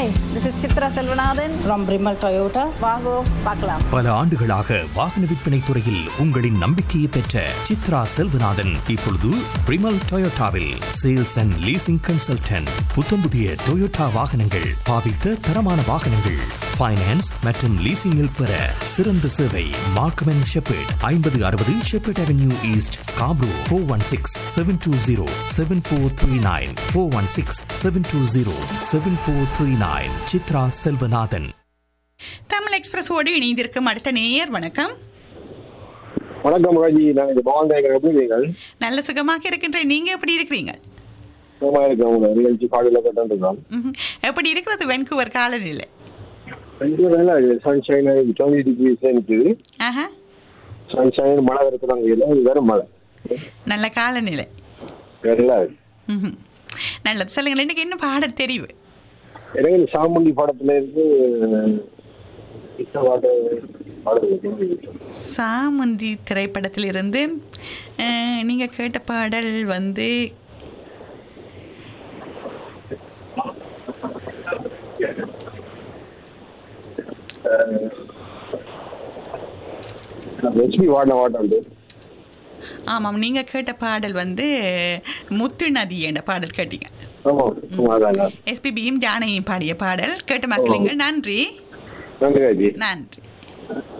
Hi this is Chitra Selvanathan from Brimal Toyota. வாங்கோ பார்க்கலாம் பல ஆண்டுகளாக வாகன விற்பனை துறையில் உங்களின் நம்பிக்கையை பெற்ற சித்ரா செல்வநாதன் இப்பொழுது பிரிமல் டொயோட்டாவில் சேல்ஸ் அண்ட் லீசிங் கன்சல்டன்ட் புத்தம் புதிய டொயோட்டா வாகனங்கள் பாவித்த தரமான வாகனங்கள் ஃபைனான்ஸ் மற்றும் லீசிங்கில் பெற சிறந்த சேவை மார்க்கம் அண்ட் ஷெப்பர்ட் ஐம்பது அறுபது Sheppard avenue east Scarborough four one six seven two zero seven four three nine four one six seven two zero seven four three nine Chitra Selvanathan Tamil எக்ஸ்பிரஸோடு இணைந்திருக்கும் அடுத்த நேயர் வணக்கம் வணக்கம் ராஜி நான் இது பவன் நாயகர் எப்படி நீங்கள் நல்ல சுகமாக இருக்கின்ற நீங்க எப்படி இருக்கிறீங்க சுகமா இருக்கேன் உங்க நிகழ்ச்சி பாடல கட்டான் ம்ஹும். எப்படி இருக்கிறது வென்கூவர் காலநிலை ரெண்டு வேலை சன்ஷைன் டுவெண்ட்டி டிகிரிஸ் இருக்குது ஆஹா சன்ஷைன் மழை இருக்கிறாங்க இல்லை இது வேற மழை நல்ல காலநிலை நல்லா ம்ஹும். நல்லது சொல்லுங்கள் இன்னைக்கு என்ன பாடல் தெரிவு எனக்கு இந்த சாமுண்டி படத்துல இருந்து இந்த பாட்டு பாடல் சாமுந்தி திரைப்படத்திலிருந்து அஹ், நீங்க கேட்ட பாடல் வந்து ஹெச்பி வாடின வாட்டம் உண்டு ஆமாம் நீங்க கேட்ட பாடல் வந்து முத்து நதி என்ற பாடல் கேட்டீங்க ஆமா ஆமா அதான் எஸ்பிபியும் ஜானகியும் பாடிய பாடல் கேட்ட மக்களுங்க நன்றி நன்றி ராஜி நன்றி